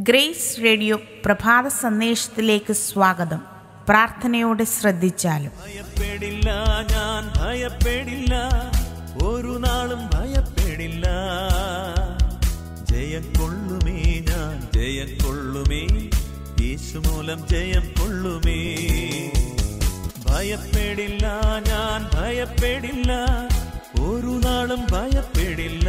grace radio പ്രഭാത സന്ദേശത്തിലേക്ക് സ്വാഗതം പ്രാർത്ഥനയോടെ ശ്രദ്ധിച്ചാലും ഭയപ്പെടില്ല ഞാൻ ഭയപ്പെടില്ല ഒരു നാളും ഭയപ്പെടില്ല ജയം കൊള്ളുമേ ഞാൻ ജയം കൊള്ളുമേ യേശു മൂലം ജയം കൊള്ളുമേ ഭയപ്പെടില്ല ഞാൻ ഭയപ്പെടില്ല ഒരു നാളും ഭയപ്പെടില്ല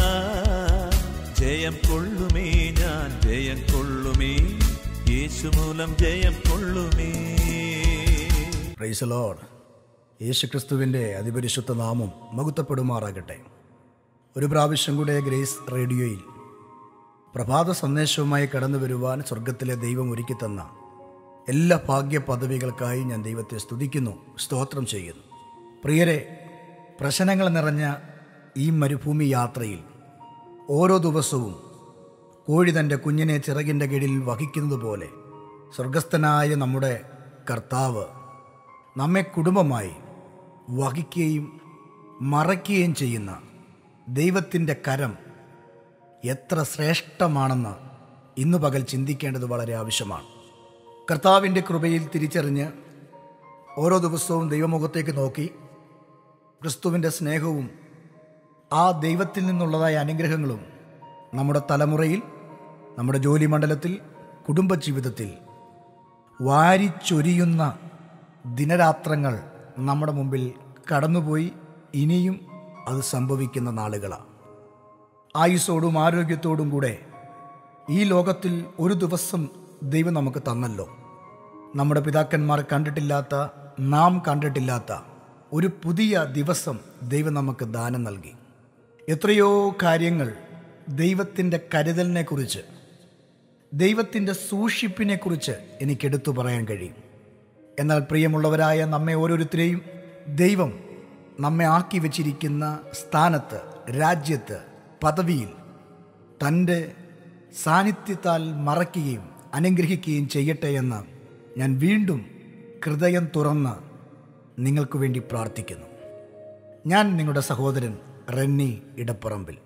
ജയം കൊള്ളുമേ ഞാൻ ജയം കൊള്ളുമേ യേശു മൂലം ജയം കൊള്ളുമേ പ്രൈസ് ലോഡ് യേശുക്രിസ്തുവിൻ്റെ അതിപരിശുദ്ധ നാമം മകുത്തപ്പെടുമാറാകട്ടെ ഒരു പ്രാവശ്യം കൂടെ ഗ്രേസ് റേഡിയോയിൽ പ്രഭാത സന്ദേശവുമായി കടന്നു വരുവാൻ സ്വർഗത്തിലെ ദൈവം ഒരുക്കി തന്ന എല്ലാ ഭാഗ്യ പദവികൾക്കായി ഞാൻ ദൈവത്തെ സ്തുതിക്കുന്നു സ്തോത്രം ചെയ്യുന്നു പ്രിയരെ പ്രശ്നങ്ങൾ നിറഞ്ഞ ഈ മരുഭൂമി യാത്രയിൽ ഓരോ ദിവസവും കോഴി തൻ്റെ കുഞ്ഞിനെ ചിറകിൻ്റെ കീഴിൽ വഹിക്കുന്നത് പോലെ സ്വർഗസ്ഥനായ നമ്മുടെ കർത്താവ് നമ്മെ കുടുംബമായി വഹിക്കുകയും മറയ്ക്കുകയും ചെയ്യുന്ന ദൈവത്തിൻ്റെ കരം എത്ര ശ്രേഷ്ഠമാണെന്ന് ഇന്നു പകൽ ചിന്തിക്കേണ്ടത് വളരെ ആവശ്യമാണ് കർത്താവിൻ്റെ കൃപയിൽ തിരിച്ചറിഞ്ഞ് ഓരോ ദിവസവും ദൈവമുഖത്തേക്ക് നോക്കി ക്രിസ്തുവിൻ്റെ സ്നേഹവും ആ ദൈവത്തിൽ നിന്നുള്ളതായ അനുഗ്രഹങ്ങളും നമ്മുടെ തലമുറയിൽ നമ്മുടെ ജോലി മണ്ഡലത്തിൽ കുടുംബജീവിതത്തിൽ വാരിച്ചൊരിയുന്ന ദിനരാത്രങ്ങൾ നമ്മുടെ മുമ്പിൽ കടന്നുപോയി ഇനിയും അത് സംഭവിക്കുന്ന നാളുകളാണ് ആയുസ്സോടും ആരോഗ്യത്തോടും കൂടെ ഈ ലോകത്തിൽ ഒരു ദിവസം ദൈവം നമുക്ക് തന്നല്ലോ നമ്മുടെ പിതാക്കന്മാർ കണ്ടിട്ടില്ലാത്ത നാം കണ്ടിട്ടില്ലാത്ത ഒരു പുതിയ ദിവസം ദൈവം നമുക്ക് ദാനം നൽകി എത്രയോ കാര്യങ്ങൾ ദൈവത്തിൻ്റെ കരുതലിനെക്കുറിച്ച് ദൈവത്തിൻ്റെ സൂക്ഷിപ്പിനെക്കുറിച്ച് എനിക്കെടുത്തു പറയാൻ കഴിയും എന്നാൽ പ്രിയമുള്ളവരായ നമ്മെ ഓരോരുത്തരെയും ദൈവം നമ്മെ ആക്കി വച്ചിരിക്കുന്ന സ്ഥാനത്ത് രാജ്യത്ത് പദവിയിൽ തൻ്റെ സാന്നിധ്യത്താൽ മറയ്ക്കുകയും അനുഗ്രഹിക്കുകയും ചെയ്യട്ടെ എന്ന് ഞാൻ വീണ്ടും ഹൃദയം തുറന്ന് നിങ്ങൾക്ക് വേണ്ടി പ്രാർത്ഥിക്കുന്നു ഞാൻ നിങ്ങളുടെ സഹോദരൻ റെന്നി ഇടപ്പറമ്പിൽ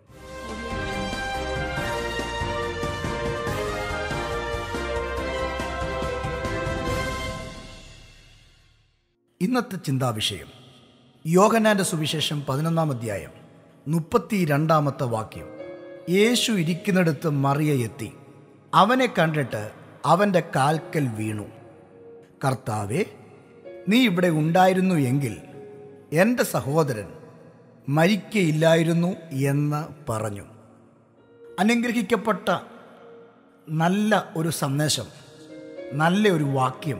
ഇന്നത്തെ ചിന്താവിഷയം യോഹനാന്റെ സുവിശേഷം പതിനൊന്നാം അധ്യായം മുപ്പത്തി രണ്ടാമത്തെ വാക്യം യേശു ഇരിക്കുന്നിടത്ത് മറിയ എത്തി അവനെ കണ്ടിട്ട് അവൻ്റെ കാൽക്കൽ വീണു കർത്താവെ നീ ഇവിടെ ഉണ്ടായിരുന്നു എങ്കിൽ എൻ്റെ സഹോദരൻ മരിക്കയില്ലായിരുന്നു എന്ന് പറഞ്ഞു അനുഗ്രഹിക്കപ്പെട്ട നല്ല ഒരു സന്ദേശം നല്ല ഒരു വാക്യം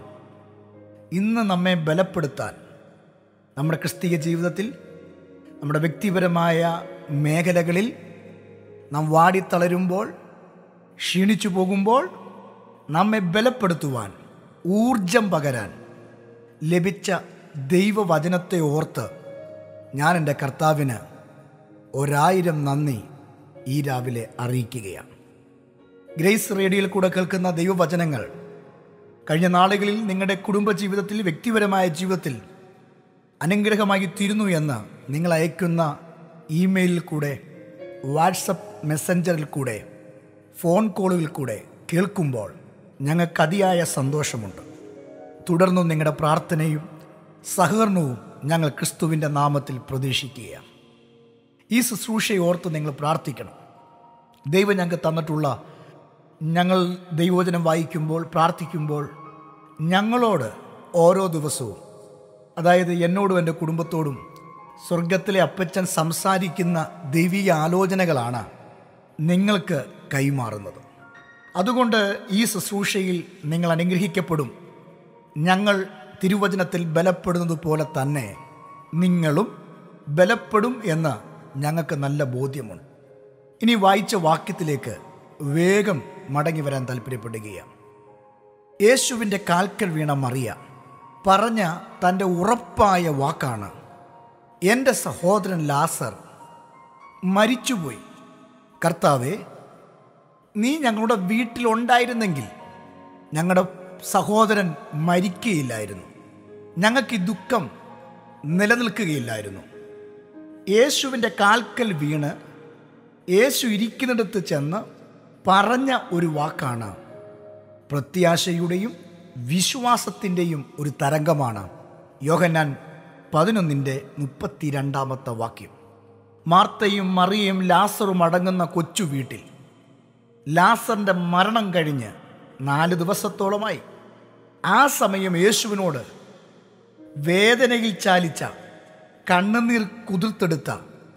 ഇന്ന് നമ്മെ ബലപ്പെടുത്താൻ നമ്മുടെ ക്രിസ്തീയ ജീവിതത്തിൽ നമ്മുടെ വ്യക്തിപരമായ മേഖലകളിൽ നാം വാടിത്തളരുമ്പോൾ ക്ഷീണിച്ചു പോകുമ്പോൾ നമ്മെ ബലപ്പെടുത്തുവാൻ ഊർജം പകരാൻ ലഭിച്ച ദൈവവചനത്തെ ഓർത്ത് ഞാൻ എൻ്റെ കർത്താവിന് ഒരായിരം നന്ദി ഈ രാവിലെ അറിയിക്കുകയാണ് ഗ്രേസ് റേഡിയോയിൽ കൂടെ കേൾക്കുന്ന ദൈവവചനങ്ങൾ കഴിഞ്ഞ നാളുകളിൽ നിങ്ങളുടെ കുടുംബജീവിതത്തിൽ വ്യക്തിപരമായ ജീവിതത്തിൽ അനുഗ്രഹമായി തീരുന്നു എന്ന് നിങ്ങൾ അയക്കുന്ന ഇമെയിലിൽ കൂടെ വാട്സപ്പ് മെസ്സഞ്ചറിൽ കൂടെ ഫോൺ കോളുകളിൽ കൂടെ കേൾക്കുമ്പോൾ ഞങ്ങൾക്ക് അതിയായ സന്തോഷമുണ്ട് തുടർന്നും നിങ്ങളുടെ പ്രാർത്ഥനയും സഹകരണവും ഞങ്ങൾ ക്രിസ്തുവിൻ്റെ നാമത്തിൽ പ്രതീക്ഷിക്കുകയാണ് ഈ ശുശ്രൂഷയെ ഓർത്ത് നിങ്ങൾ പ്രാർത്ഥിക്കണം ദൈവം ഞങ്ങൾക്ക് തന്നിട്ടുള്ള ഞങ്ങൾ ദൈവവചനം വായിക്കുമ്പോൾ പ്രാർത്ഥിക്കുമ്പോൾ ഞങ്ങളോട് ഓരോ ദിവസവും അതായത് എന്നോടും എൻ്റെ കുടുംബത്തോടും സ്വർഗത്തിലെ അപ്പച്ചൻ സംസാരിക്കുന്ന ദൈവിക ആലോചനകളാണ് നിങ്ങൾക്ക് കൈമാറുന്നത് അതുകൊണ്ട് ഈ ശുശ്രൂഷയിൽ നിങ്ങൾ അനുഗ്രഹിക്കപ്പെടും ഞങ്ങൾ തിരുവചനത്തിൽ ബലപ്പെടുന്നത് പോലെ തന്നെ നിങ്ങളും ബലപ്പെടും എന്ന് ഞങ്ങൾക്ക് നല്ല ബോധ്യമുണ്ട് ഇനി വായിച്ച വാക്യത്തിലേക്ക് വേഗം മടങ്ങി വരാൻ താല്പര്യപ്പെടുകയാണ് യേശുവിൻ്റെ കാൽക്കൽ വീണ മറിയ പറഞ്ഞ തൻ്റെ ഉറപ്പായ വാക്കാണ് എൻ്റെ സഹോദരൻ ലാസർ മരിച്ചുപോയി കർത്താവെ നീ ഞങ്ങളുടെ വീട്ടിലുണ്ടായിരുന്നെങ്കിൽ ഞങ്ങളുടെ സഹോദരൻ മരിക്കുകയില്ലായിരുന്നു ഞങ്ങൾക്ക് ഈ ദുഃഖം നിലനിൽക്കുകയില്ലായിരുന്നു യേശുവിൻ്റെ കാൽക്കൽ വീണ് യേശു ഇരിക്കുന്നിടത്ത് ചെന്ന് പറഞ്ഞ ഒരു വാക്കാണ് പ്രത്യാശയുടെയും വിശ്വാസത്തിൻ്റെയും ഒരു തരംഗമാണ് യോഹന്നാൻ പതിനൊന്നിൻ്റെ മുപ്പത്തിരണ്ടാമത്തെ വാക്യം മാർത്തയും മറിയയും ലാസറും അടങ്ങുന്ന കൊച്ചു വീട്ടിൽ ലാസറിൻ്റെ മരണം കഴിഞ്ഞ് നാല് ദിവസത്തോളമായി ആ സമയം യേശുവിനോട് വേദനയിൽ ചാലിച്ച കണ്ണുനീർ കുതിർത്തെടുത്ത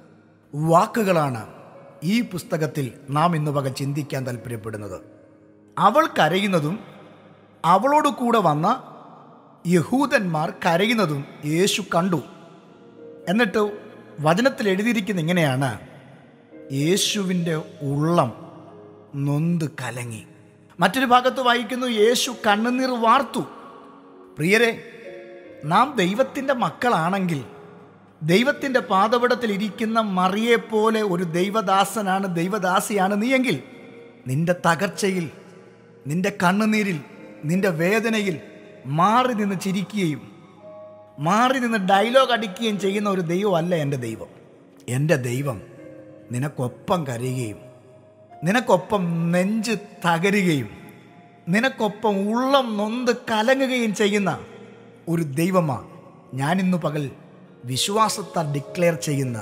വാക്കുകളാണ് ഈ പുസ്തകത്തിൽ നാം ഇന്ന് വക ചിന്തിക്കാൻ താല്പര്യപ്പെടുന്നത് അവൾ കരയുന്നതും അവളോട് കൂടെ വന്ന യഹൂദന്മാർ കരയുന്നതും യേശു കണ്ടു എന്നിട്ട് വചനത്തിൽ എഴുതിയിരിക്കുന്ന ഇങ്ങനെയാണ് യേശുവിൻ്റെ ഉള്ളം നൊന്ത് കലങ്ങി മറ്റൊരു ഭാഗത്ത് വായിക്കുന്നു യേശു കണ്ണുനീർ വാർത്തു പ്രിയരെ നാം ദൈവത്തിൻ്റെ മക്കളാണെങ്കിൽ ദൈവത്തിൻ്റെ പാതപടത്തിൽ ഇരിക്കുന്ന മറിയെപ്പോലെ ഒരു ദൈവദാസനാണ് ദൈവദാസിയാണ് നീയെങ്കിൽ നിന്റെ തകർച്ചയിൽ നിന്റെ കണ്ണുനീരിൽ നിന്റെ വേദനയിൽ മാറി നിന്ന് ചിരിക്കുകയും മാറി നിന്ന് ഡയലോഗ് അടിക്കുകയും ചെയ്യുന്ന ഒരു ദൈവമല്ല എൻ്റെ ദൈവം എൻ്റെ ദൈവം നിനക്കൊപ്പം കരയുകയും നിനക്കൊപ്പം നെഞ്ച് തകരുകയും നിനക്കൊപ്പം ഉള്ളം നൊന്ത് കലങ്ങുകയും ചെയ്യുന്ന ഒരു ദൈവമാണ് ഞാനിന്ന് പകൽ വിശ്വാസത്താൽ ഡിക്ലെയർ ചെയ്യുന്ന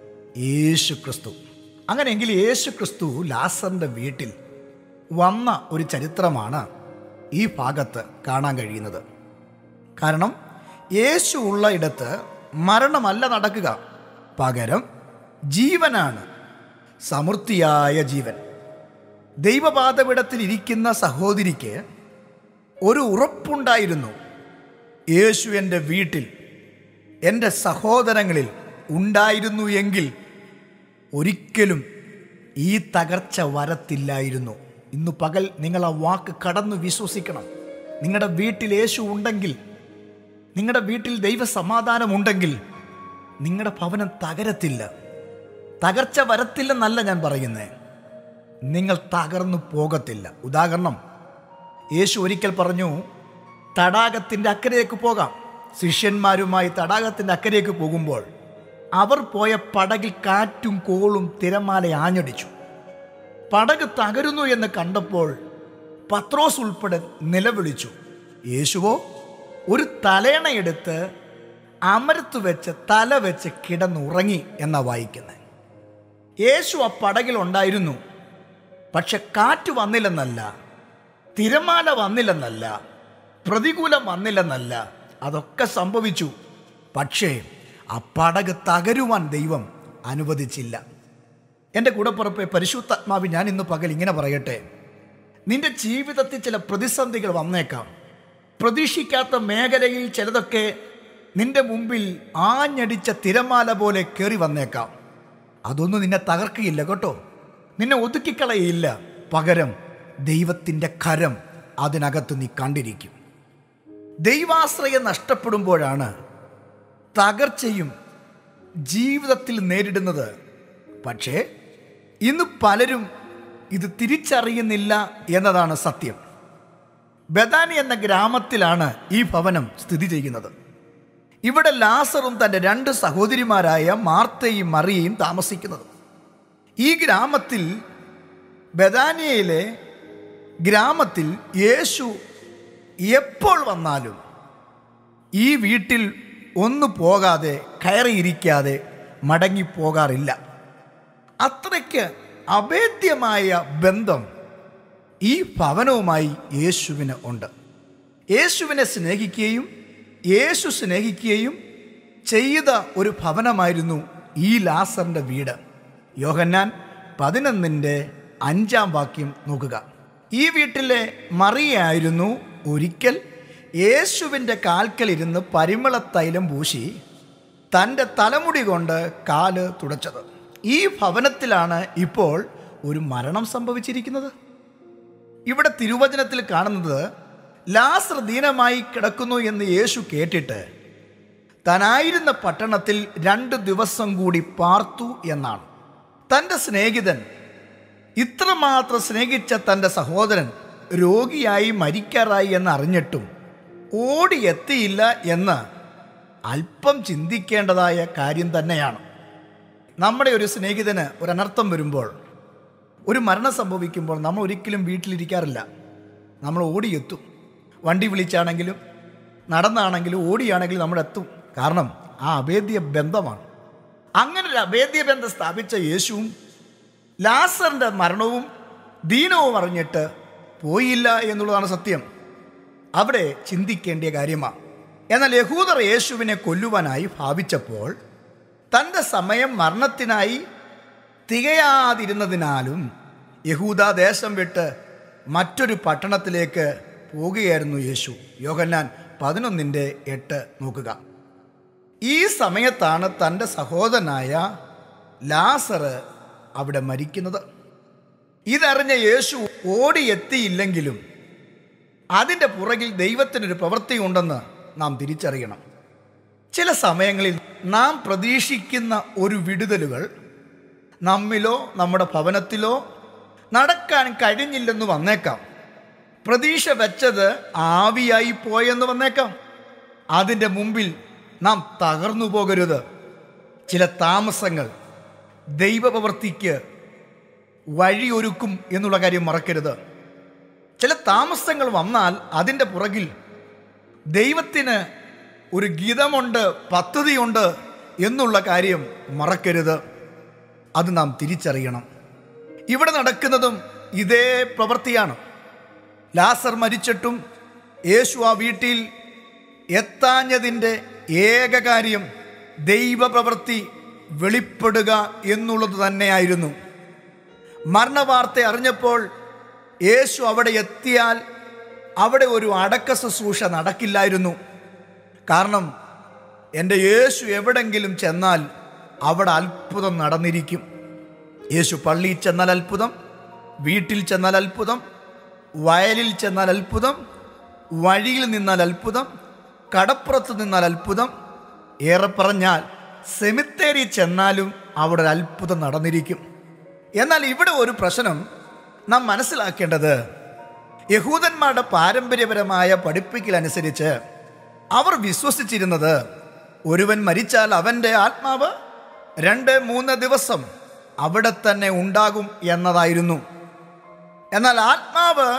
യേശു ക്രിസ്തു അങ്ങനെയെങ്കിൽ യേശു ക്രിസ്തു ലാസറിൻ്റെ വീട്ടിൽ വന്ന ഒരു ചരിത്രമാണ് ഈ ഭാഗത്ത് കാണാൻ കഴിയുന്നത് കാരണം യേശു ഉള്ള ഇടത്ത് മരണമല്ല നടക്കുക പകരം ജീവനാണ് സമൃദ്ധിയായ ജീവൻ ദൈവപാതപിടത്തിൽ ഇരിക്കുന്ന സഹോദരിക്ക് ഒരു ഉറപ്പുണ്ടായിരുന്നു യേശു എൻ്റെ വീട്ടിൽ എൻ്റെ സഹോദരങ്ങളിൽ ഉണ്ടായിരുന്നു എങ്കിൽ ഒരിക്കലും ഈ തകർച്ച വരത്തില്ലായിരുന്നു ഇന്ന് പകൽ നിങ്ങൾ ആ വാക്ക് കടന്നു വിശ്വസിക്കണം നിങ്ങളുടെ വീട്ടിൽ യേശു ഉണ്ടെങ്കിൽ നിങ്ങളുടെ വീട്ടിൽ ദൈവസമാധാനം ഉണ്ടെങ്കിൽ നിങ്ങളുടെ ഭവനം തകരത്തില്ല തകർച്ച വരത്തില്ലെന്നല്ല ഞാൻ പറയുന്നത് നിങ്ങൾ തകർന്നു പോകത്തില്ല ഉദാഹരണം യേശു ഒരിക്കൽ പറഞ്ഞു തടാകത്തിൻ്റെ അക്കരയ്ക്ക് പോകാം ശിഷ്യന്മാരുമായി തടാകത്തിൻ്റെ അക്കരയ്ക്ക് പോകുമ്പോൾ അവർ പോയ പടകിൽ കാറ്റും കോളും തിരമാല ആഞ്ഞടിച്ചു പടക് തകരുന്നു എന്ന് കണ്ടപ്പോൾ പത്രോസ് ഉൾപ്പെടെ നിലവിളിച്ചു യേശുവോ ഒരു തലയണയെടുത്ത് അമരത്ത് വെച്ച് തല വെച്ച് കിടന്നുറങ്ങി എന്നാ വായിക്കുന്നത് യേശു ആ പടകിൽ ഉണ്ടായിരുന്നു പക്ഷെ കാറ്റ് വന്നില്ലെന്നല്ല തിരമാല വന്നില്ലെന്നല്ല പ്രതികൂലം വന്നില്ലെന്നല്ല അതൊക്കെ സംഭവിച്ചു പക്ഷേ ആ പടക് തകരുവാൻ ദൈവം അനുവദിച്ചില്ല എൻ്റെ കൂടപ്പുറപ്പെ പരിശുദ്ധാത്മാവ് ഞാൻ ഇന്ന് പകൽ ഇങ്ങനെ പറയട്ടെ നിന്റെ ജീവിതത്തിൽ ചില പ്രതിസന്ധികൾ വന്നേക്കാം പ്രതീക്ഷിക്കാത്ത മേഖലയിൽ ചിലതൊക്കെ നിന്റെ മുമ്പിൽ ആഞ്ഞടിച്ച തിരമാല പോലെ കയറി വന്നേക്കാം അതൊന്നും നിന്നെ തകർക്കുകയില്ല കേട്ടോ നിന്നെ ഒതുക്കിക്കളയില്ല പകരം ദൈവത്തിൻ്റെ കരം അതിനകത്ത് നീ കണ്ടിരിക്കും ദൈവാശ്രയം നഷ്ടപ്പെടുമ്പോഴാണ് തകർച്ചയും ജീവിതത്തിൽ നേരിടുന്നത് പക്ഷേ ഇന്ന് പലരും ഇത് തിരിച്ചറിയുന്നില്ല എന്നതാണ് സത്യം ബദാനി എന്ന ഗ്രാമത്തിലാണ് ഈ ഭവനം സ്ഥിതി ചെയ്യുന്നത് ഇവിടെ ലാസറും തൻ്റെ രണ്ട് സഹോദരിമാരായ മാർത്തയും മറിയയും താമസിക്കുന്നത് ഈ ഗ്രാമത്തിൽ ബദാനിയയിലെ ഗ്രാമത്തിൽ യേശു എപ്പോൾ വന്നാലും ഈ വീട്ടിൽ ഒന്ന് പോകാതെ കയറിയിരിക്കാതെ മടങ്ങിപ്പോകാറില്ല അത്രയ്ക്ക് അഭേദ്യമായ ബന്ധം ഈ ഭവനവുമായി യേശുവിന് ഉണ്ട് യേശുവിനെ സ്നേഹിക്കുകയും യേശു സ്നേഹിക്കുകയും ചെയ്ത ഒരു ഭവനമായിരുന്നു ഈ ലാസറിൻ്റെ വീട് യോഹന്നാൻ പതിനൊന്നിൻ്റെ അഞ്ചാം വാക്യം നോക്കുക ഈ വീട്ടിലെ മറിയായിരുന്നു ഒരിക്കൽ യേശുവിൻ്റെ കാൽക്കലിരുന്ന് പരിമളത്തൈലം പൂശി തൻ്റെ തലമുടി കൊണ്ട് കാല് തുടച്ചത് ഈ ഭവനത്തിലാണ് ഇപ്പോൾ ഒരു മരണം സംഭവിച്ചിരിക്കുന്നത് ഇവിടെ തിരുവചനത്തിൽ കാണുന്നത് ലാസർ ദീനമായി കിടക്കുന്നു എന്ന് യേശു കേട്ടിട്ട് താനായിരുന്ന പട്ടണത്തിൽ രണ്ട് ദിവസം കൂടി പാർത്തു എന്നാണ് തൻ്റെ സ്നേഹിതൻ ഇത്രമാത്രം സ്നേഹിച്ച തൻ്റെ സഹോദരൻ രോഗിയായി മരിക്കാറായി എന്ന് അറിഞ്ഞിട്ടും ഓടിയെത്തിയില്ല എന്ന് അല്പം ചിന്തിക്കേണ്ടതായ കാര്യം തന്നെയാണ് നമ്മുടെ ഒരു സ്നേഹിതന് ഒരു അനർത്ഥം വരുമ്പോൾ ഒരു മരണം സംഭവിക്കുമ്പോൾ നമ്മൾ ഒരിക്കലും വീട്ടിലിരിക്കാറില്ല നമ്മൾ ഓടിയെത്തും വണ്ടി വിളിച്ചാണെങ്കിലും നടന്നാണെങ്കിലും ഓടിയാണെങ്കിലും നമ്മൾ എത്തും കാരണം ആ അഭേദ്യ ബന്ധമാണ് അങ്ങനെ ഒരു അഭേദ്യ ബന്ധം സ്ഥാപിച്ച യേശുവും ലാസറിൻ്റെ മരണവും ദീനവും അറിഞ്ഞിട്ട് പോയില്ല എന്നുള്ളതാണ് സത്യം അവിടെ ചിന്തിക്കേണ്ട കാര്യമാണ് എന്നാൽ യഹൂദർ യേശുവിനെ കൊല്ലുവാനായി ഭാവിച്ചപ്പോൾ തൻ്റെ സമയം മരണത്തിനായി തികയാതിരുന്നതിനാലും യഹൂദ ദേശം വിട്ട് മറ്റൊരു പട്ടണത്തിലേക്ക് പോകുകയായിരുന്നു യേശു യോഹന്നാൻ പതിനൊന്നിൻ്റെ എട്ട് നോക്കുക ഈ സമയത്താണ് തൻ്റെ സഹോദരനായ ലാസറ് അവിടെ മരിക്കുന്നത് ഇതറിഞ്ഞ യേശു ഓടിയെത്തിയില്ലെങ്കിലും അതിൻ്റെ പുറകിൽ ദൈവത്തിനൊരു പ്രവൃത്തി ഉണ്ടെന്ന് നാം തിരിച്ചറിയണം ചില സമയങ്ങളിൽ നാം പ്രതീക്ഷിക്കുന്ന ഒരു വിടുതലുകൾ നമ്മിലോ നമ്മുടെ ഭവനത്തിലോ നടക്കാൻ കഴിഞ്ഞില്ലെന്ന് വന്നേക്കാം പ്രതീക്ഷ വെച്ചത് ആവിയായി പോയെന്ന് വന്നേക്കാം അതിൻ്റെ മുമ്പിൽ നാം തകർന്നു പോകരുത് ചില താമസങ്ങൾ ദൈവപ്രവൃത്തിക്ക് വഴിയൊരുക്കും എന്നുള്ള കാര്യം മറക്കരുത് ചില താമസങ്ങൾ വന്നാൽ അതിൻ്റെ പുറകിൽ ദൈവത്തിന് ഒരു ഗീതമുണ്ട് പദ്ധതിയുണ്ട് എന്നുള്ള കാര്യം മറക്കരുത് അത് നാം തിരിച്ചറിയണം ഇവിടെ നടക്കുന്നതും ഇതേ പ്രവൃത്തിയാണ് ലാസർ മരിച്ചിട്ടും യേശു ആ വീട്ടിൽ എത്താഞ്ഞതിൻ്റെ ഏക കാര്യം ദൈവപ്രവൃത്തി വെളിപ്പെടുക എന്നുള്ളത് തന്നെയായിരുന്നു മരണവാർത്ത അറിഞ്ഞപ്പോൾ യേശു അവിടെ എത്തിയാൽ അവിടെ ഒരു അടക്ക ശുശ്രൂഷ നടക്കില്ലായിരുന്നു കാരണം എൻ്റെ യേശു എവിടെങ്കിലും ചെന്നാൽ അവിടെ അത്ഭുതം നടന്നിരിക്കും യേശു പള്ളിയിൽ ചെന്നാൽ അത്ഭുതം വീട്ടിൽ ചെന്നാൽ അത്ഭുതം വയലിൽ ചെന്നാൽ അത്ഭുതം വഴിയിൽ നിന്നാൽ അത്ഭുതം കടപ്പുറത്ത് നിന്നാൽ അത്ഭുതം ഏറെ പറഞ്ഞാൽ സെമിത്തേരി ചെന്നാലും അവിടെ ഒരു അത്ഭുതം നടന്നിരിക്കും എന്നാൽ ഇവിടെ ഒരു പ്രശ്നം നാം മനസ്സിലാക്കേണ്ടത് യഹൂദന്മാരുടെ പാരമ്പര്യപരമായ പഠിപ്പിക്കലനുസരിച്ച് അവർ വിശ്വസിച്ചിരുന്നത് ഒരുവൻ മരിച്ചാൽ അവൻ്റെ ആത്മാവ് രണ്ട് മൂന്ന് ദിവസം അവിടെ തന്നെ ഉണ്ടാകും എന്നതായിരുന്നു എന്നാൽ ആത്മാവ്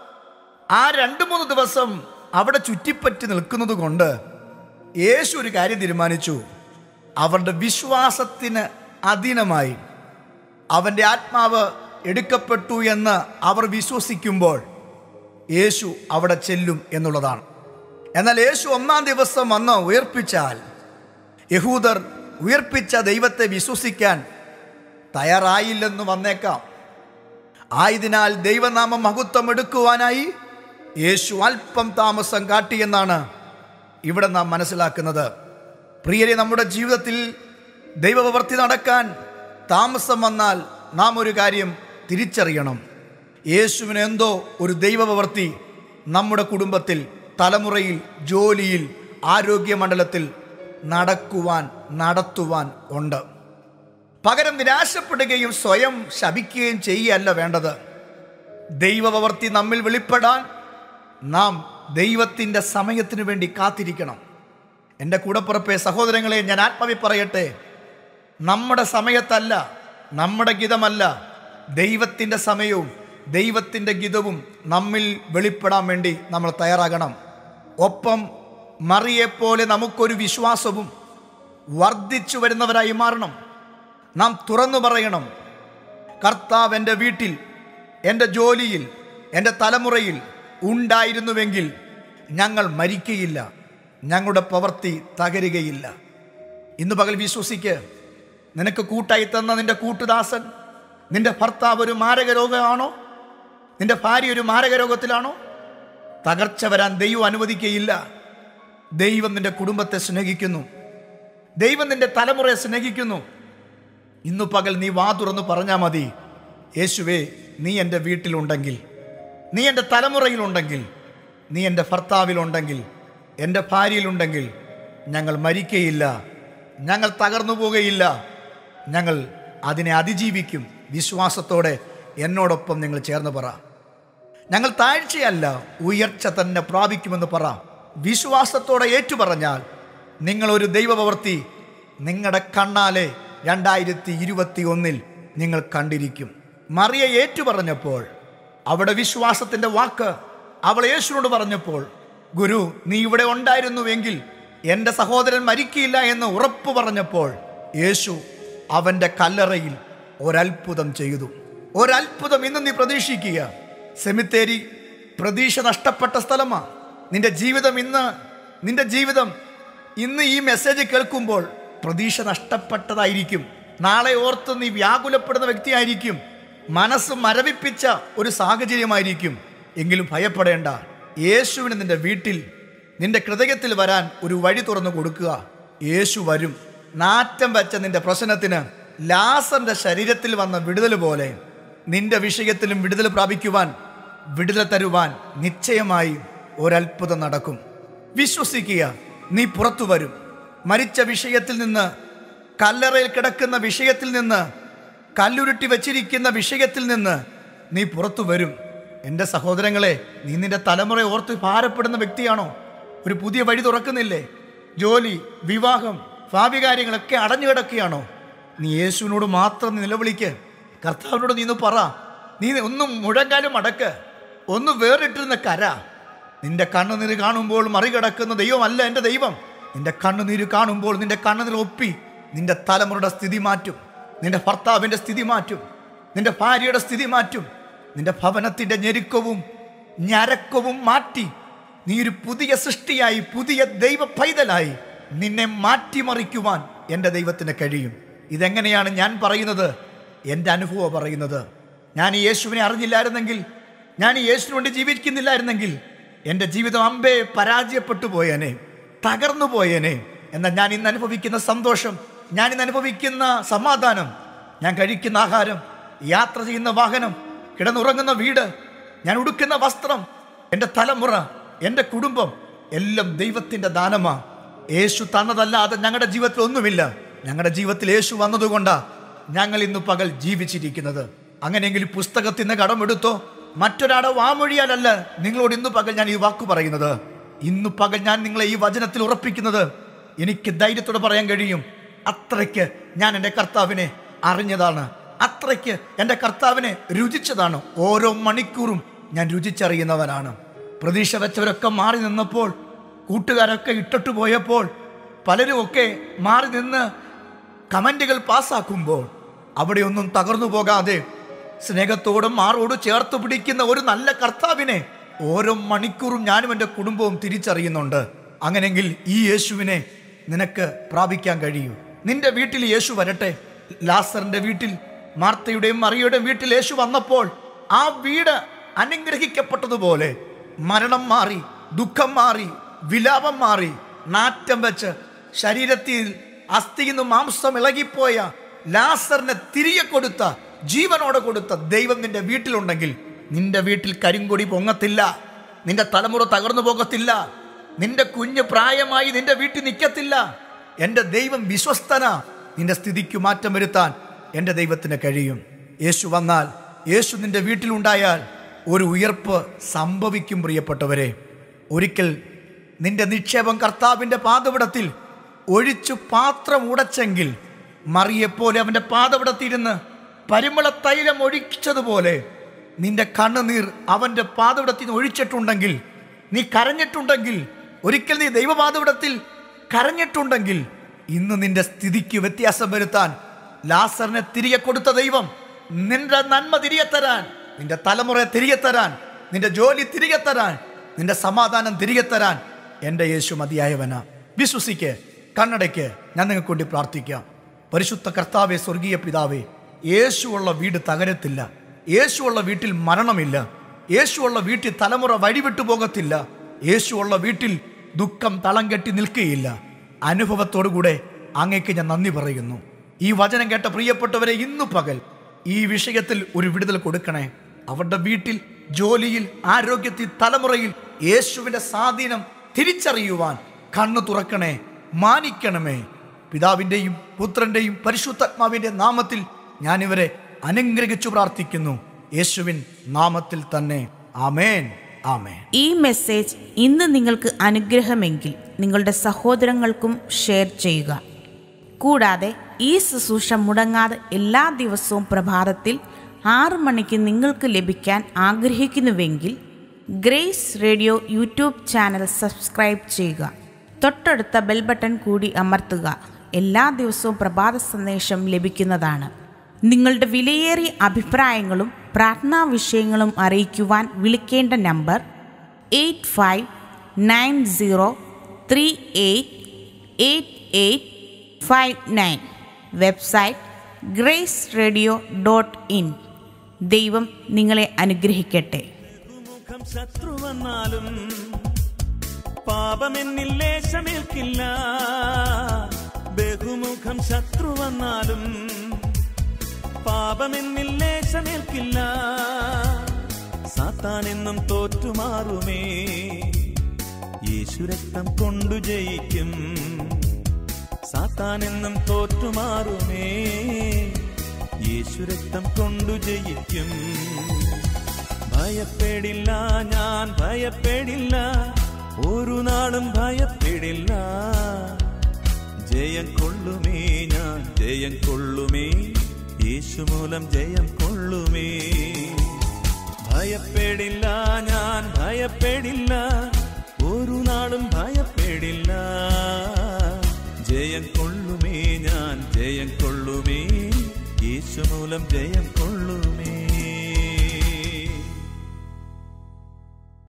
ആ രണ്ട് മൂന്ന് ദിവസം അവിടെ ചുറ്റിപ്പറ്റി നിൽക്കുന്നത് കൊണ്ട് യേശു ഒരു കാര്യം തീരുമാനിച്ചു അവരുടെ വിശ്വാസത്തിന് അധീനമായി അവൻ്റെ ആത്മാവ് എടുക്കപ്പെട്ടു എന്ന് അവർ വിശ്വസിക്കുമ്പോൾ യേശു അവിടെ ചെല്ലും എന്നുള്ളതാണ് എന്നാൽ യേശു ഒന്നാം ദിവസം വന്ന് ഉയർപ്പിച്ചാൽ യഹൂദർ ഉയർപ്പിച്ച ദൈവത്തെ വിശ്വസിക്കാൻ തയ്യാറായില്ലെന്ന് വന്നേക്കാം ആയതിനാൽ ദൈവനാമം മഹത്വം എടുക്കുവാനായി യേശു അല്പം താമസം കാട്ടിയെന്നാണ് ഇവിടെ നാം മനസ്സിലാക്കുന്നത് പ്രിയരെ നമ്മുടെ ജീവിതത്തിൽ ദൈവപ്രവൃത്തി നടക്കാൻ താമസം വന്നാൽ നാം ഒരു കാര്യം തിരിച്ചറിയണം യേശുവിന് എന്തോ ഒരു ദൈവപ്രവൃത്തി നമ്മുടെ കുടുംബത്തിൽ തലമുറയിൽ ജോലിയിൽ ആരോഗ്യമണ്ഡലത്തിൽ നടക്കുവാൻ നടത്തുവാൻ ഉണ്ട് പകരം നിരാശപ്പെടുകയും സ്വയം ശപിക്കുകയും ചെയ്യുകയല്ല വേണ്ടത് ദൈവപ്രവൃത്തി നമ്മിൽ വെളിപ്പെടാൻ നാം ദൈവത്തിൻ്റെ സമയത്തിന് വേണ്ടി കാത്തിരിക്കണം എൻ്റെ കൂടപ്പുറപ്പെ സഹോദരങ്ങളെ ഞാൻ ആത്മാവി പറയട്ടെ നമ്മുടെ സമയത്തല്ല നമ്മുടെ ഗീതമല്ല ദൈവത്തിൻ്റെ സമയവും ദൈവത്തിൻ്റെ ഗീതവും നമ്മിൽ വെളിപ്പെടാൻ വേണ്ടി നമ്മൾ തയ്യാറാകണം ഒപ്പം മറിയെപ്പോലെ നമുക്കൊരു വിശ്വാസവും വർദ്ധിച്ചു വരുന്നവരായി മാറണം നാം തുറന്നു പറയണം കർത്താവ് എൻ്റെ വീട്ടിൽ എൻ്റെ ജോലിയിൽ എൻ്റെ തലമുറയിൽ ഉണ്ടായിരുന്നുവെങ്കിൽ ഞങ്ങൾ മരിക്കയില്ല ഞങ്ങളുടെ പ്രവൃത്തി തകരുകയില്ല ഇന്ന് പകൽ വിശ്വസിക്ക് നിനക്ക് കൂട്ടായി തന്ന നിന്റെ കൂട്ടുദാസൻ നിന്റെ ഭർത്താവ് ഒരു മാരക രോഗമാണോ നിന്റെ ഭാര്യ ഒരു മാരക രോഗത്തിലാണോ തകർച്ച വരാൻ ദൈവം അനുവദിക്കുകയില്ല ദൈവം നിന്റെ കുടുംബത്തെ സ്നേഹിക്കുന്നു ദൈവം നിന്റെ തലമുറയെ സ്നേഹിക്കുന്നു ഇന്നു പകൽ നീ വാ തുറന്ന് പറഞ്ഞാൽ മതി യേശുവേ നീ എൻ്റെ വീട്ടിലുണ്ടെങ്കിൽ നീ എൻ്റെ തലമുറയിലുണ്ടെങ്കിൽ നീ എൻ്റെ ഭർത്താവിലുണ്ടെങ്കിൽ എൻ്റെ ഭാര്യയിലുണ്ടെങ്കിൽ ഞങ്ങൾ മരിക്കയില്ല ഞങ്ങൾ തകർന്നു പോകുകയില്ല ഞങ്ങൾ അതിനെ അതിജീവിക്കും വിശ്വാസത്തോടെ എന്നോടൊപ്പം നിങ്ങൾ ചേർന്ന് പറ ഞങ്ങൾ താഴ്ചയല്ല ഉയർച്ച തന്നെ പ്രാപിക്കുമെന്ന് പറ വിശ്വാസത്തോടെ ഏറ്റുപറഞ്ഞാൽ നിങ്ങളൊരു ദൈവപ്രവൃത്തി നിങ്ങളുടെ കണ്ണാലെ രണ്ടായിരത്തി ഇരുപത്തി ഒന്നിൽ നിങ്ങൾ കണ്ടിരിക്കും മറിയ ഏറ്റു പറഞ്ഞപ്പോൾ അവിടെ വിശ്വാസത്തിന്റെ വാക്ക് അവൾ യേശുവിനോട് പറഞ്ഞപ്പോൾ ഗുരു നീ ഇവിടെ ഉണ്ടായിരുന്നുവെങ്കിൽ എൻ്റെ സഹോദരൻ മരിക്കില്ല എന്ന് ഉറപ്പ് പറഞ്ഞപ്പോൾ യേശു അവൻ്റെ കല്ലറയിൽ ഒരത്ഭുതം ചെയ്തു ഒരത്ഭുതം ഇന്ന് നീ പ്രതീക്ഷിക്കുക സെമിത്തേരി പ്രതീക്ഷ നഷ്ടപ്പെട്ട സ്ഥലമാണ് നിന്റെ ജീവിതം ഇന്ന് നിന്റെ ജീവിതം ഇന്ന് ഈ മെസ്സേജ് കേൾക്കുമ്പോൾ പ്രതീക്ഷ നഷ്ടപ്പെട്ടതായിരിക്കും നാളെ ഓർത്ത് നീ വ്യാകുലപ്പെടുന്ന വ്യക്തിയായിരിക്കും മനസ്സ് മരവിപ്പിച്ച ഒരു സാഹചര്യമായിരിക്കും എങ്കിലും ഭയപ്പെടേണ്ട യേശുവിന് നിന്റെ വീട്ടിൽ നിന്റെ ഹൃദയത്തിൽ വരാൻ ഒരു വഴി തുറന്നു കൊടുക്കുക യേശു വരും നാറ്റം വെച്ച നിന്റെ പ്രശ്നത്തിന് ലാസറിന്റെ ശരീരത്തിൽ വന്ന വിടുതൽ പോലെ നിന്റെ വിഷയത്തിലും വിടുതൽ പ്രാപിക്കുവാൻ വിടുതൽ തരുവാൻ നിശ്ചയമായി ഒരത്ഭുതം നടക്കും വിശ്വസിക്കുക നീ പുറത്തു വരും മരിച്ച വിഷയത്തിൽ നിന്ന് കല്ലറയിൽ കിടക്കുന്ന വിഷയത്തിൽ നിന്ന് കല്ലുരുട്ടി വച്ചിരിക്കുന്ന വിഷയത്തിൽ നിന്ന് നീ പുറത്തു വരും എൻ്റെ സഹോദരങ്ങളെ നീ നിന്റെ തലമുറ ഓർത്ത് ഭാരപ്പെടുന്ന വ്യക്തിയാണോ ഒരു പുതിയ വഴി തുറക്കുന്നില്ലേ ജോലി വിവാഹം ഭാവി കാര്യങ്ങളൊക്കെ അടഞ്ഞു കിടക്കുകയാണോ നീ യേശുവിനോട് മാത്രം നിലവിളിക്ക് കർത്താവിനോട് നീ ഒന്ന് പറ നീ ഒന്നും മുഴങ്കാലും അടക്ക് ഒന്ന് വേറിട്ടിരുന്ന കര നിന്റെ കണ്ണുനീര് കാണുമ്പോൾ മറികടക്കുന്ന ദൈവമല്ല എൻ്റെ ദൈവം നിന്റെ കണ്ണുനീര് കാണുമ്പോൾ നിന്റെ കണ്ണുനീർ ഒപ്പി നിന്റെ തലമുറയുടെ സ്ഥിതി മാറ്റും നിന്റെ ഭർത്താവിൻ്റെ സ്ഥിതി മാറ്റും നിന്റെ ഭാര്യയുടെ സ്ഥിതി മാറ്റും നിന്റെ ഭവനത്തിൻ്റെ ഞെരുക്കവും ഞരക്കവും മാറ്റി നീ ഒരു പുതിയ സൃഷ്ടിയായി പുതിയ ദൈവ പൈതലായി നിന്നെ മാറ്റിമറിക്കുവാൻ എൻ്റെ ദൈവത്തിന് കഴിയും ഇതെങ്ങനെയാണ് ഞാൻ പറയുന്നത് എൻ്റെ അനുഭവം പറയുന്നത് ഞാൻ ഈ യേശുവിനെ അറിഞ്ഞില്ലായിരുന്നെങ്കിൽ ഞാൻ ഈ യേശുവിന് വേണ്ടി ജീവിക്കുന്നില്ലായിരുന്നെങ്കിൽ എൻ്റെ ജീവിതം അമ്പേ പരാജയപ്പെട്ടു പോയേനെ തകർന്നു പോയേനെ എന്നാൽ ഞാൻ ഇന്ന് അനുഭവിക്കുന്ന സന്തോഷം ഞാൻ ഇന്ന് അനുഭവിക്കുന്ന സമാധാനം ഞാൻ കഴിക്കുന്ന ആഹാരം യാത്ര ചെയ്യുന്ന വാഹനം കിടന്നുറങ്ങുന്ന വീട് ഞാൻ ഉടുക്കുന്ന വസ്ത്രം എൻ്റെ തലമുറ എൻ്റെ കുടുംബം എല്ലാം ദൈവത്തിൻ്റെ ദാനമാ യേശു തന്നതല്ലാതെ ഞങ്ങളുടെ ജീവിതത്തിൽ ഒന്നുമില്ല ഞങ്ങളുടെ ജീവിതത്തിൽ യേശു വന്നതുകൊണ്ടാ ഞങ്ങൾ ഇന്ന് പകൽ ജീവിച്ചിരിക്കുന്നത് അങ്ങനെയെങ്കിൽ പുസ്തകത്തിൽ നിന്ന് കടമെടുത്തോ മറ്റൊരാടെ വാമൊഴിയാലല്ല നിങ്ങളോട് ഇന്ന് പകൽ ഞാൻ ഈ വാക്ക് പറയുന്നത് ഇന്ന് പകൽ ഞാൻ നിങ്ങളെ ഈ വചനത്തിൽ ഉറപ്പിക്കുന്നത് എനിക്ക് ധൈര്യത്തോടെ പറയാൻ കഴിയും അത്രയ്ക്ക് ഞാൻ എൻ്റെ കർത്താവിനെ അറിഞ്ഞതാണ് അത്രയ്ക്ക് എൻ്റെ കർത്താവിനെ രുചിച്ചതാണ് ഓരോ മണിക്കൂറും ഞാൻ രുചിച്ചറിയുന്നവനാണ് പ്രതീക്ഷ വെച്ചവരൊക്കെ മാറി നിന്നപ്പോൾ കൂട്ടുകാരൊക്കെ ഇട്ടിട്ട് പോയപ്പോൾ പലരുമൊക്കെ മാറി നിന്ന് കമൻറ്റുകൾ പാസ്സാക്കുമ്പോൾ അവിടെയൊന്നും തകർന്നു പോകാതെ സ്നേഹത്തോടും മാറോട് ചേർത്ത് പിടിക്കുന്ന ഒരു നല്ല കർത്താവിനെ ഓരോ മണിക്കൂറും ഞാനും എൻ്റെ കുടുംബവും തിരിച്ചറിയുന്നുണ്ട് അങ്ങനെങ്കിൽ ഈ യേശുവിനെ നിനക്ക് പ്രാപിക്കാൻ കഴിയൂ നിന്റെ വീട്ടിൽ യേശു വരട്ടെ ലാസറിന്റെ വീട്ടിൽ മാർത്തയുടെയും മറിയുടെയും വീട്ടിൽ യേശു വന്നപ്പോൾ ആ വീട് അനുഗ്രഹിക്കപ്പെട്ടതുപോലെ മരണം മാറി ദുഃഖം മാറി വിലാപം മാറി നാറ്റം വെച്ച് ശരീരത്തിൽ അസ്ഥിന്ന് മാംസം ഇളകിപ്പോയ ലാസറിനെ തിരികെ കൊടുത്ത ജീവനോടെ കൊടുത്ത ദൈവം നിന്റെ വീട്ടിലുണ്ടെങ്കിൽ നിന്റെ വീട്ടിൽ കരിങ്കൊടി പൊങ്ങത്തില്ല നിന്റെ തലമുറ തകർന്നു പോകത്തില്ല നിന്റെ കുഞ്ഞ് പ്രായമായി നിന്റെ വീട്ടിൽ നിൽക്കത്തില്ല എൻ്റെ ദൈവം വിശ്വസ്തന നിന്റെ സ്ഥിതിക്ക് മാറ്റം വരുത്താൻ എൻ്റെ ദൈവത്തിന് കഴിയും യേശു വന്നാൽ യേശു നിന്റെ വീട്ടിലുണ്ടായാൽ ഒരു ഉയർപ്പ് സംഭവിക്കും പ്രിയപ്പെട്ടവരെ ഒരിക്കൽ നിന്റെ നിക്ഷേപം കർത്താവിൻ്റെ പാതപിടത്തിൽ ഒഴിച്ചു പാത്രം ഉടച്ചെങ്കിൽ മറിയെപ്പോലെ അവൻ്റെ പാതപിടത്തിരുന്ന് പരിമള തൈലം ഒഴിച്ചതുപോലെ നിന്റെ കണ്ണുനീർ അവൻ്റെ പാതപിടത്തിൽ നിന്ന് ഒഴിച്ചിട്ടുണ്ടെങ്കിൽ നീ കരഞ്ഞിട്ടുണ്ടെങ്കിൽ ഒരിക്കൽ നീ ദൈവപാതപിടത്തിൽ കരഞ്ഞിട്ടുണ്ടെങ്കിൽ ഇന്ന് നിന്റെ സ്ഥിതിക്ക് വ്യത്യാസം വരുത്താൻ ലാസറിനെ തിരികെ കൊടുത്ത ദൈവം നിന്റെ നന്മ തിരികെ തരാൻ നിന്റെ തലമുറയെ തിരികെ തരാൻ നിന്റെ ജോലി തിരികെ തരാൻ നിന്റെ സമാധാനം തിരികെ തരാൻ എൻ്റെ യേശു മതിയായവന വിശ്വസിക്ക് കണ്ണടയ്ക്ക് ഞാൻ നിങ്ങൾക്ക് വേണ്ടി പ്രാർത്ഥിക്കാം പരിശുദ്ധ കർത്താവെ സ്വർഗീയ പിതാവേ യേശുവുള്ള വീട് തകരത്തില്ല യേശുവുള്ള വീട്ടിൽ മരണമില്ല യേശുവുള്ള വീട്ടിൽ തലമുറ വഴിവിട്ടു പോകത്തില്ല യേശുവുള്ള വീട്ടിൽ ദുഃഖം തളം കെട്ടി നിൽക്കുകയില്ല അനുഭവത്തോടുകൂടെ അങ്ങേക്ക് ഞാൻ നന്ദി പറയുന്നു ഈ വചനം കേട്ട പ്രിയപ്പെട്ടവരെ ഇന്നു പകൽ ഈ വിഷയത്തിൽ ഒരു വിടുതൽ കൊടുക്കണേ അവരുടെ വീട്ടിൽ ജോലിയിൽ ആരോഗ്യത്തിൽ തലമുറയിൽ യേശുവിന്റെ സ്വാധീനം തിരിച്ചറിയുവാൻ കണ്ണു തുറക്കണേ മാനിക്കണമേ പിതാവിൻ്റെയും പുത്രൻ്റെയും പരിശുദ്ധാത്മാവിൻ്റെ നാമത്തിൽ ഞാനിവരെ അനുഗ്രഹിച്ചു പ്രാർത്ഥിക്കുന്നു യേശുവിൻ നാമത്തിൽ തന്നെ ആമേൻ ആമേൻ ഈ മെസ്സേജ് ഇന്ന് നിങ്ങൾക്ക് അനുഗ്രഹമെങ്കിൽ നിങ്ങളുടെ സഹോദരങ്ങൾക്കും ഷെയർ ചെയ്യുക കൂടാതെ ഈ ശുശ്രൂഷ മുടങ്ങാതെ എല്ലാ ദിവസവും പ്രഭാതത്തിൽ ആറ് മണിക്ക് നിങ്ങൾക്ക് ലഭിക്കാൻ ആഗ്രഹിക്കുന്നുവെങ്കിൽ Grace Radio YouTube channel subscribe ചെയ്യുക തൊട്ടടുത്ത ബെൽ ബട്ടൺ കൂടി അമർത്തുക എല്ലാ ദിവസവും പ്രഭാത സന്ദേശം ലഭിക്കുന്നതാണ് നിങ്ങളുടെ വിലയേറിയ അഭിപ്രായങ്ങളും പ്രാർത്ഥനാ വിഷയങ്ങളും അറിയിക്കുവാൻ വിളിക്കേണ്ട number eight five nine zero three eight eight eight five nine website Grace Radio dot in ദൈവം നിങ്ങളെ അനുഗ്രഹിക്കട്ടെ ബഹുമുഖം ശത്രു വന്നാലും പാപമെന്നിൽ ലേശമേൽക്കില്ല ബഹുമുഖം ശത്രു വന്നാലും പാപമെന്നിൽ ലേശമേൽക്കില്ല സാത്താൻ എന്നും തോറ്റുമാറുമേ യേശുരക്തം കൊണ്ടു ജയിക്കും സാത്താൻ എന്നും തോറ്റുമാറുമേ യേശുരക്തം കൊണ്ടു ജയിക്കും ഭയപ്പെടില്ല ഞാൻ ഭയപ്പെടില്ല ഒരു നാളും ഭയപ്പെടില്ല ജയം കൊള്ളുമേ ഞാൻ ജയം കൊള്ളുമേ യേശു മൂലം ജയം കൊള്ളുമേ ഭയപ്പെടില്ല ഞാൻ ഭയപ്പെടില്ല ഒരു നാളും ഭയപ്പെടില്ല ജയം കൊള്ളുമേ ഞാൻ ജയം കൊള്ളുമേ യേശു മൂലം ജയം കൊള്ളുമേ